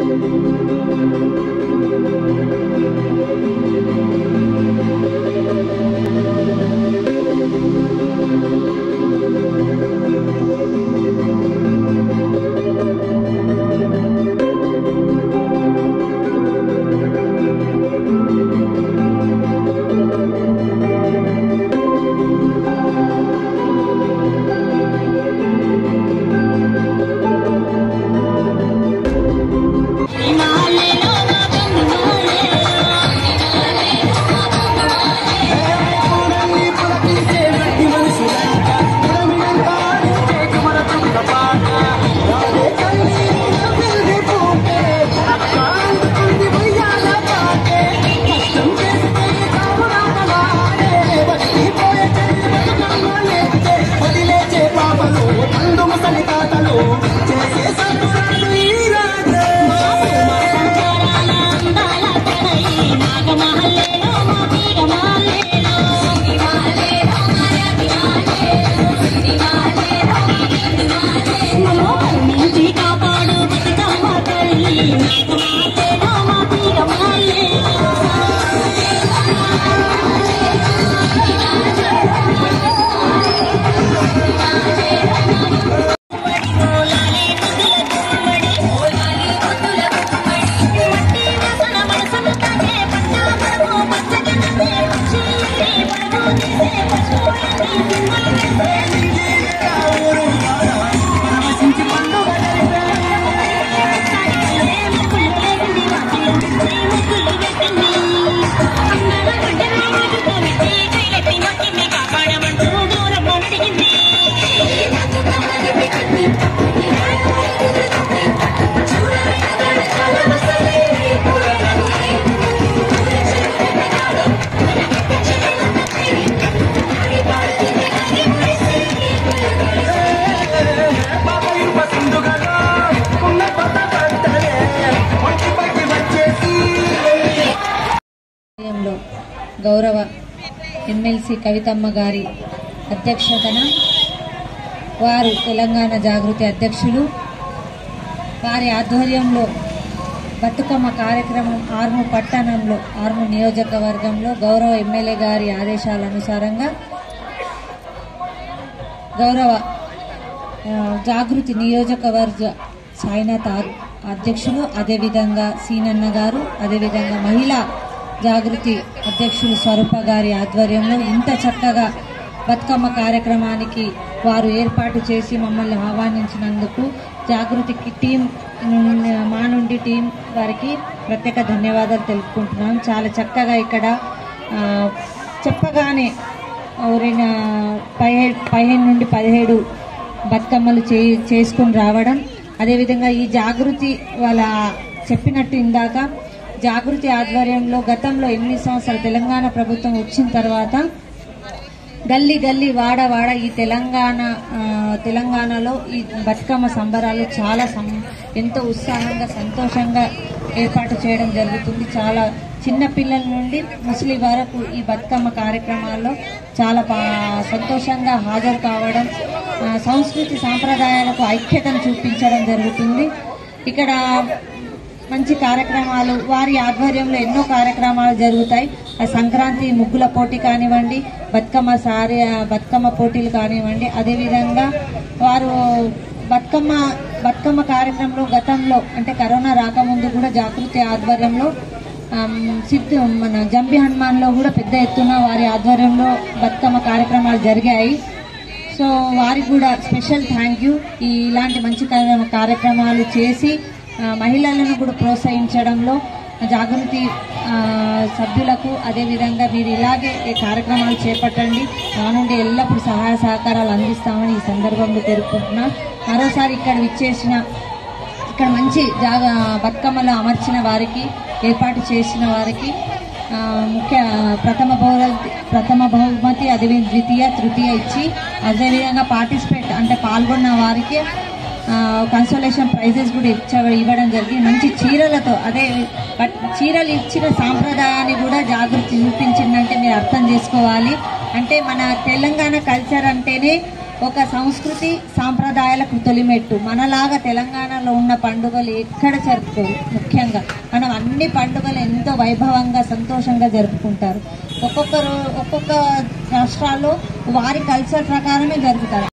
కాపాడు బతుకమ్మ తల్లి నాగమాలేనో మా తీగమాలే కాపాడమంటూ దూరం అడిగింది ఆలయంలో గౌరవ ఎమ్మెల్సీ కవితమ్మ గారి అధ్యక్షతన వారు తెలంగాణ జాగృతి అధ్యక్షులు వారి ఆధ్వర్యంలో బతుకమ్మ కార్యక్రమం ఆర్ము పట్టణంలో ఆర్ము నియోజకవర్గంలో గౌరవ ఎమ్మెల్యే గారి ఆదేశాల అనుసారంగా గౌరవ ఆ, జాగృతి నియోజకవర్గ సాయినాథ్ ఆ- అధ్యక్షులు అదేవిధంగా సీనన్న గారు అదేవిధంగా మహిళా జాగృతి అధ్యక్షులు స్వరూప గారి ఆధ్వర్యంలో ఇంత చక్కగా బతుకమ్మ కార్యక్రమానికి వారు ఏర్పాటు చేసి మమ్మల్ని ఆహ్వానించినందుకు జాగృతికి టీం నుండి మా నుండి టీం వారికి ప్రత్యేక ధన్యవాదాలు తెలుపుకుంటున్నాం చాలా చక్కగా ఇక్కడ ఆ, చెప్పగానే ఎవరైనా పదిహేడు పదిహేను నుండి పదిహేడు బతుకమ్మలు చే చేసుకుని రావడం అదేవిధంగా ఈ జాగృతి వాళ్ళ చెప్పినట్టు ఇందాక జాగృతి ఆధ్వర్యంలో గతంలో ఎనిమిది సంవత్సరాలు తెలంగాణ ప్రభుత్వం వచ్చిన తర్వాత గల్లీ గల్లీ వాడ వాడ ఈ తెలంగాణ ఆ, తెలంగాణలో ఈ బతుకమ్మ సంబరాలు చాలా సం- ఎంతో ఉత్సాహంగా సంతోషంగా ఏర్పాటు చేయడం జరుగుతుంది చాలా చిన్న పిల్లల నుండి ముసలి వరకు ఈ బతుకమ్మ కార్యక్రమాల్లో చాలా పా- సంతోషంగా హాజరు కావడం ఆ, సంస్కృతి సాంప్రదాయాలకు ఐక్యతను చూపించడం జరుగుతుంది ఇక్కడ మంచి కార్యక్రమాలు వారి ఆధ్వర్యంలో ఎన్నో కార్యక్రమాలు జరుగుతాయి ఆ సంక్రాంతి ముగ్గుల పోటీ కానివ్వండి బతుకమ్మ సారీ బతుకమ్మ పోటీలు కానివ్వండి అదేవిధంగా వారు బతుకమ్మ బతుకమ్మ కార్యక్రమంలో గతంలో అంటే కరోనా రాకముందు కూడా జాగృతి ఆధ్వర్యంలో ఆమ్, సిద్ధు మన జంబి హనుమాన్లో కూడా పెద్ద ఎత్తున వారి ఆధ్వర్యంలో బతుకమ్మ కార్యక్రమాలు జరిగాయి సో వారికి కూడా స్పెషల్ థ్యాంక్ యూ ఈ ఇలాంటి మంచి కార్య- కార్యక్రమాలు చేసి ఆ, మహిళలను కూడా ప్రోత్సహించడంలో జాగృతి ఆ, సభ్యులకు అదేవిధంగా మీరు ఇలాగే ఈ కార్యక్రమాలు చేపట్టండి నా నుండి ఎల్లప్పుడూ సహాయ సహకారాలు అందిస్తామని ఈ సందర్భంలో తెలుపుకుంటున్నా మరోసారి ఇక్కడ విచ్చేసిన ఇక్కడ మంచి జాగ బతుకమ్మలో అమర్చిన వారికి ఏర్పాటు చేసిన వారికి ఆ, ముఖ్య ప్రథమ బహుమతి ప్రథమ బహుమతి అదే ద్వితీయ తృతీయ ఇచ్చి అదేవిధంగా పార్టిసిపేట్ అంటే పాల్గొన్న వారికి కన్సోలేషన్ ప్రైజెస్ కూడా ఇచ్చ ఇవ్వడం జరిగింది మంచి చీరలతో అదే బట్ చీరలు ఇచ్చిన సాంప్రదాయాన్ని కూడా జాగృతి చూపించిందంటే మీరు అర్థం చేసుకోవాలి అంటే మన తెలంగాణ కల్చర్ అంటేనే ఒక సంస్కృతి సాంప్రదాయాలకు తొలిమెట్టు మనలాగా తెలంగాణలో ఉన్న పండుగలు ఎక్కడ జరుపుకోరు ముఖ్యంగా మనం అన్ని పండుగలు ఎంతో వైభవంగా సంతోషంగా జరుపుకుంటారు ఒక్కొక్కరు ఒక్కొక్క రాష్ట్రాల్లో వారి కల్చర్ ప్రకారమే జరుపుతారు